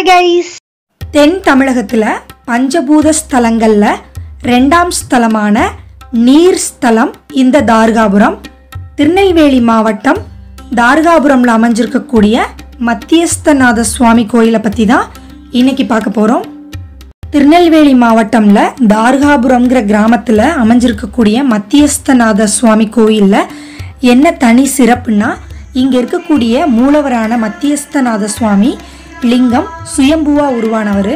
guys தென் தமிழகத்தில் பஞ்சபூத ஸ்தலங்களில் ரெண்டாம் ஸ்தலமான நீர் ஸ்தலம் இந்த தார்காபுரம் திருநெல்வேலி மாவட்டம் தார்காபுரம்ல அமைஞ்சிருக்கக்கூடிய மத்தியஸ்தநாத சுவாமி கோயிலை பற்றி தான் இன்னைக்கு பார்க்க போகிறோம் திருநெல்வேலி மாவட்டம்ல தார்காபுரம்ங்கிற கிராமத்தில் அமைஞ்சிருக்கக்கூடிய மத்தியஸ்தநாத சுவாமி கோயிலில் என்ன தனி சிறப்புன்னா இங்கே இருக்கக்கூடிய மூலவரான மத்தியஸ்தநாத சுவாமி லிங்கம் சுயம்புவா உருவானவர்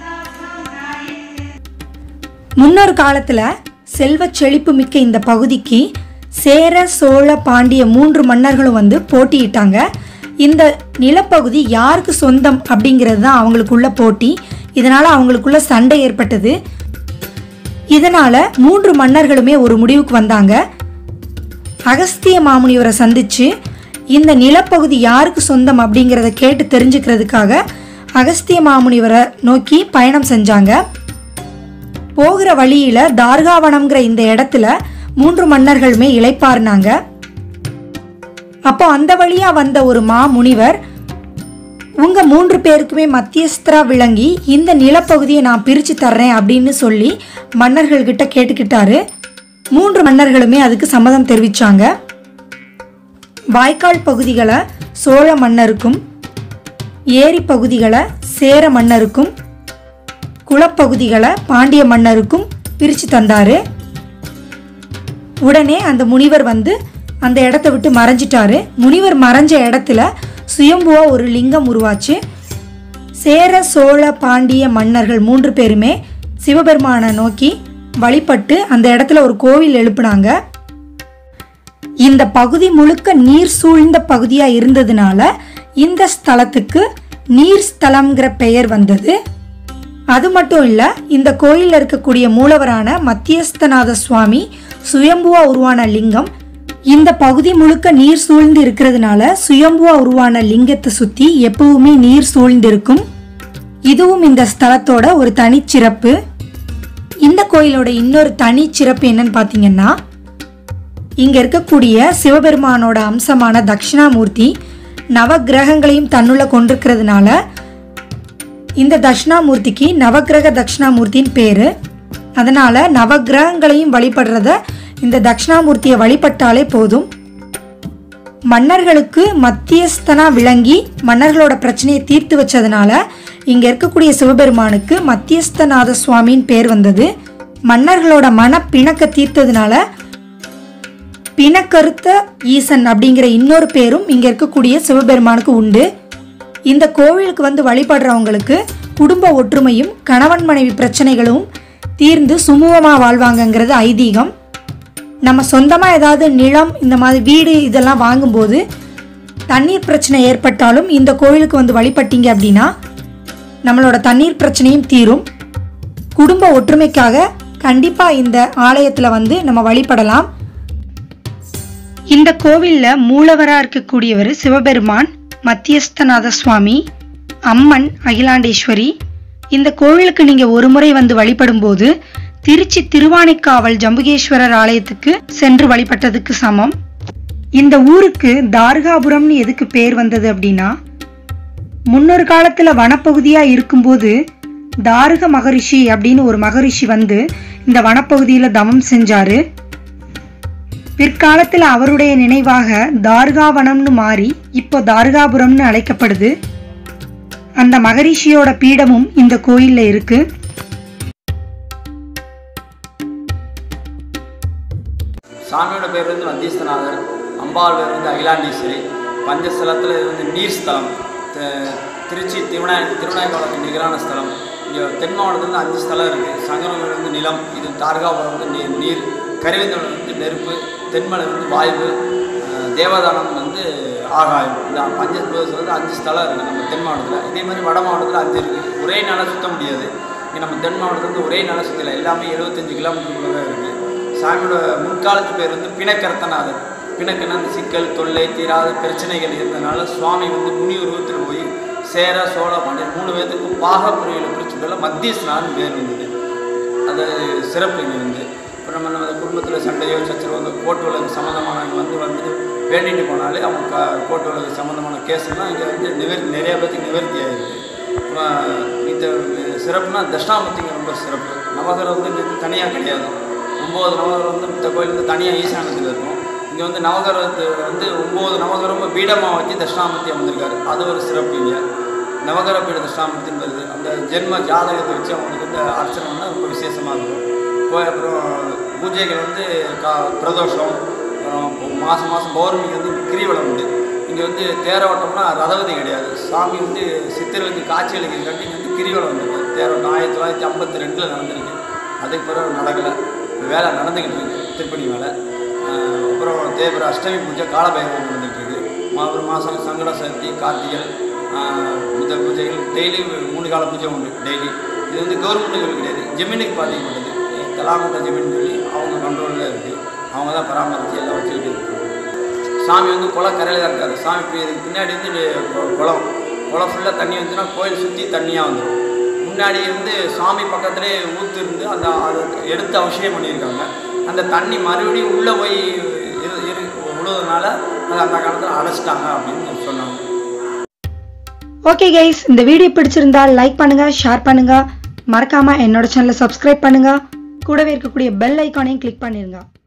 முன்னொரு காலத்தில் செல்வ செழிப்பு மிக்க இந்த பகுதிக்கு சேர சோழ பாண்டிய மூன்று மன்னர்களும் வந்து போட்டியிட்டாங்க இந்த நிலப்பகுதி யாருக்கு சொந்தம் அப்படிங்கிறது தான் அவங்களுக்குள்ள போட்டி இதனால் அவங்களுக்குள்ள சண்டை ஏற்பட்டது இதனால் மூன்று மன்னர்களுமே ஒரு முடிவுக்கு வந்தாங்க அகஸ்திய மாமுனிவரை சந்திச்சு இந்த நிலப்பகுதி யாருக்கு சொந்தம் அப்படிங்கிறத கேட்டு தெரிஞ்சுக்கிறதுக்காக அகஸ்திய மாமுனிவரை நோக்கி பயணம் செஞ்சாங்க போகிற வழியில தார்காவனம்ங்கிற இந்த இடத்துல மூன்று மன்னர்களுமே இளைப்பாறினாங்க அப்போ அந்த வழியா வந்த ஒரு மா முனிவர் உங்க மூன்று பேருக்குமே மத்தியஸ்தரா விளங்கி இந்த நிலப்பகுதியை நான் பிரிச்சு தர்றேன் அப்படின்னு சொல்லி மன்னர்கள்கிட்ட கேட்டுக்கிட்டாரு மூன்று மன்னர்களுமே அதுக்கு சம்மதம் தெரிவிச்சாங்க வாய்க்கால் பகுதிகளை சோழ மன்னருக்கும் ஏரி பகுதிகளை சேர மன்னருக்கும் குளப்பகுதிகளை பாண்டிய மன்னருக்கும் பிரித்து தந்தாரு உடனே அந்த முனிவர் வந்து அந்த இடத்த விட்டு மறைஞ்சிட்டாரு முனிவர் மறைஞ்ச இடத்துல சுயம்புவா ஒரு லிங்கம் உருவாச்சு சேர சோழ பாண்டிய மன்னர்கள் மூன்று பேருமே சிவபெருமானை நோக்கி வழிபட்டு அந்த இடத்துல ஒரு கோவில் எழுப்புனாங்க இந்த பகுதி முழுக்க நீர் சூழ்ந்த பகுதியா இருந்ததுனால இந்த ஸ்தலத்துக்கு நீர் ஸ்தலம்ங்கிற பெயர் வந்தது அது மட்டும் இல்ல இந்த கோயில்ல இருக்கக்கூடிய மூலவரான மத்தியஸ்தநாத சுவாமி சுயம்புவா உருவான லிங்கம் இந்த பகுதி முழுக்க நீர் சூழ்ந்து இருக்கிறதுனால சுயம்புவா உருவான லிங்கத்தை சுத்தி எப்பவுமே நீர் சூழ்ந்து இருக்கும் இதுவும் இந்த ஸ்தலத்தோட ஒரு தனிச்சிறப்பு இந்த கோயிலோட இன்னொரு தனிச்சிறப்பு என்னன்னு பார்த்தீங்கன்னா இங்க இருக்கக்கூடிய சிவபெருமானோட அம்சமான தட்சிணாமூர்த்தி நவக்கிரகங்களையும் தன்னுள்ள கொண்டிருக்கிறதுனால இந்த தட்சிணாமூர்த்திக்கு நவக்கிரக தட்சிணாமூர்த்தின்னு பேரு அதனால நவக்கிரகங்களையும் வழிபடுறத இந்த தட்சிணாமூர்த்தியை வழிபட்டாலே போதும் மன்னர்களுக்கு மத்தியஸ்தனா விளங்கி மன்னர்களோட பிரச்சனையை தீர்த்து வச்சதுனால இங்க இருக்கக்கூடிய சிவபெருமானுக்கு மத்தியஸ்தநாத சுவாமின்னு பேர் வந்தது மன்னர்களோட மன பிணக்க தீர்த்ததுனால பிணக்கருத்த ஈசன் அப்படிங்கிற இன்னொரு பேரும் இங்க இருக்கக்கூடிய சிவபெருமானுக்கு உண்டு இந்த கோவிலுக்கு வந்து வழிபடுறவங்களுக்கு குடும்ப ஒற்றுமையும் கணவன் மனைவி பிரச்சனைகளும் தீர்ந்து சுமூகமாக வாழ்வாங்கங்கிறது ஐதீகம் நம்ம சொந்தமாக ஏதாவது நிலம் இந்த மாதிரி வீடு இதெல்லாம் வாங்கும்போது தண்ணீர் பிரச்சனை ஏற்பட்டாலும் இந்த கோவிலுக்கு வந்து வழிபட்டீங்க அப்படின்னா நம்மளோட தண்ணீர் பிரச்சனையும் தீரும் குடும்ப ஒற்றுமைக்காக கண்டிப்பாக இந்த ஆலயத்தில் வந்து நம்ம வழிபடலாம் இந்த கோவில்ல மூலவரா இருக்கக்கூடியவர் சிவபெருமான் மத்தியஸ்தநாத சுவாமி அம்மன் அகிலாண்டேஸ்வரி இந்த கோவிலுக்கு நீங்க ஒரு முறை வந்து வழிபடும் போது திருச்சி திருவானைக்காவல் ஜம்புகேஸ்வரர் ஆலயத்துக்கு சென்று வழிபட்டதுக்கு சமம் இந்த ஊருக்கு தார்காபுரம்னு எதுக்கு பேர் வந்தது அப்படின்னா முன்னொரு காலத்துல வனப்பகுதியா இருக்கும்போது தாருக மகரிஷி அப்படின்னு ஒரு மகரிஷி வந்து இந்த வனப்பகுதியில தவம் செஞ்சாரு பிற்காலத்தில் அவருடைய நினைவாக தார்காவனம்னு மாறி இப்போ தார்காபுரம்னு அழைக்கப்படுது அந்த மகரிஷியோட பீடமும் இந்த கோயில்ல இருக்கு சாமியோட பேர் வந்து மத்தியஸ்தநாதர் அம்பாள் பேர் வந்து அகிலாண்டீஸ்வரி பஞ்சஸ்தலத்தில் இது வந்து நீர் ஸ்தலம் த- திருச்சி திருவிநாய திருவிநாயகத்துக்கு நிகரான ஸ்தலம் இங்கே தென் மாவட்டத்தில் வந்து அஞ்சு ஸ்தலம் இருக்குது சங்கரமலை வந்து நிலம் இது தார்காபுரம் வந்து நீர் நீர் கருவேந்தலம் வந்து நெருப்பு தென்மலை வந்து வாயு அஹ், தேவதானம் வந்து ஆகாயம் இந்த பஞ்சபூதத்தில் வந்து அஞ்சு ஸ்தலம் இருக்குது நம்ம தென் மாவட்டத்தில் இதே மாதிரி வட மாவட்டத்தில் அஞ்சு இருக்குது ஒரே நாளாக சுத்த முடியாது இங்கே நம்ம தென் மாவட்டத்தில் வந்து ஒரே நாளாக சுற்றல எல்லாமே எழுபத்தஞ்சு கிலோமீட்டருக்குள்ளே தான் இருக்குது சாமியோட முன்காலத்து பேர் வந்து பிணக்கர்த்தநாதர் பிணக்குன்னா அந்த சிக்கல் தொல்லை தீராத பிரச்சனைகள் இருந்தனால சுவாமி வந்து முனி உருவத்தில் போய் சேர சோழ பாண்டியர் மூணு பேர்த்துக்கும் பாகப்பிரிவில் பிரிச்சதால மத்தியஸ்நான்னு பேர் வந்தது அது சிறப்பு இங்கே வந்து இப்போ நம்ம நம்ம குடும்பத்தில் சண்டையோ சச்சரவோ இந்த கோர்ட்டு வழக்கு சம்மந்தமானவங்க வந்து வந்து வேண்டிட்டு போனாலே அவங்க க கோர்ட்டு வழக்கு சம்மந்தமான கேஸ்லாம் இங்கே வந்து நிவர் நிறைய பேர்த்துக்கு நிவர்த்தி ஆயிருக்கு இப்போ இந்த சிறப்புனா தட்சிணாமூர்த்திங்க ரொம்ப சிறப்பு நவகிரகம் வந்து இங்கே தனியாக கிடையாது ஒம்பது நவகிரகம் வந்து இந்த கோயில் வந்து தனியாக ஈசானத்தில் இருக்கும் இங்கே வந்து நவகிரகத்து வந்து ஒம்பது நவகிரகம் பீடமாக வச்சு தட்சிணாமூர்த்தி அமர்ந்திருக்காரு அது ஒரு சிறப்பு இங்கே நவகிரக பீட தட்சிணாமூர்த்தின்னு வருது அந்த ஜென்ம ஜாதகத்தை வச்சு அவங்களுக்கு வந்து அர்ச்சனை பண்ணால் ரொம்ப விசேஷமாக இருக்கும் கோயில் அப்புறம் பூஜைகள் வந்து கா பிரதோஷம் அப்புறம் மாதம் மாதம் பௌர்ணமிக்கு வந்து கிரிவலம் உண்டு இங்கே வந்து தேரோட்டம்னா ரதவதி கிடையாது சாமி வந்து சித்தர்களுக்கு காட்சி அளிக்கிறதுக்காட்டி இங்கே வந்து கிரிவலம் வந்துருக்கு தேரோட்டம் ஆயிரத்தி தொள்ளாயிரத்தி ஐம்பத்தி ரெண்டில் நடந்திருக்கு அதுக்கு பிறகு நடக்கலை இப்போ வேலை நடந்துக்கிட்டு இருக்கு திருப்பணி வேலை ஆஹ் அப்புறம் தேவர அஷ்டமி பூஜை காலபைரவம் நடந்துகிட்டு இருக்கு அப்புறம் மாதம் சங்கட சதுர்த்தி கார்த்திகை ஆஹ் இந்த பூஜைகள் டெய்லி மூணு கால பூஜை உண்டு டெய்லி இது வந்து கவர்மெண்ட்டுகள் கிடையாது ஜெமீனுக்கு பாதிக்கப்பட்டது கலாமட்ட ஜெமீன் சொல்லி அவங்க கண்ட்ரோலில் இருக்குது அவங்க தான் பராமரித்து எல்லாம் வச்சுக்கிட்டு இருக்காங்க சாமி வந்து குளக்கரையில் தான் இருக்காரு சாமி இப்போ இதுக்கு பின்னாடி வந்து கு- குளம் குளம் ஃபுல்லாக தண்ணி வந்துச்சுன்னா கோயில் சுற்றி தண்ணியாக வந்துடும் முன்னாடி வந்து சாமி பக்கத்துலேயே ஊற்று இருந்து அந்த அதை எடுத்து அவசியம் பண்ணியிருக்காங்க அந்த தண்ணி மறுபடியும் உள்ளே போய் இரு இரு விழுவதுனால அதை அந்த காலத்தில் அடைச்சிட்டாங்க அப்படின்னு சொன்னாங்க ஓகே கைஸ் இந்த வீடியோ பிடிச்சிருந்தா லைக் பண்ணுங்க ஷேர் பண்ணுங்க மறக்காம என்னோட சேனலை சப்ஸ்கிரைப் பண்ணுங்க கூடவே இருக்கக்கூடிய பெல் ஐக்கானையும் கிளிக் பண்ணிருங்க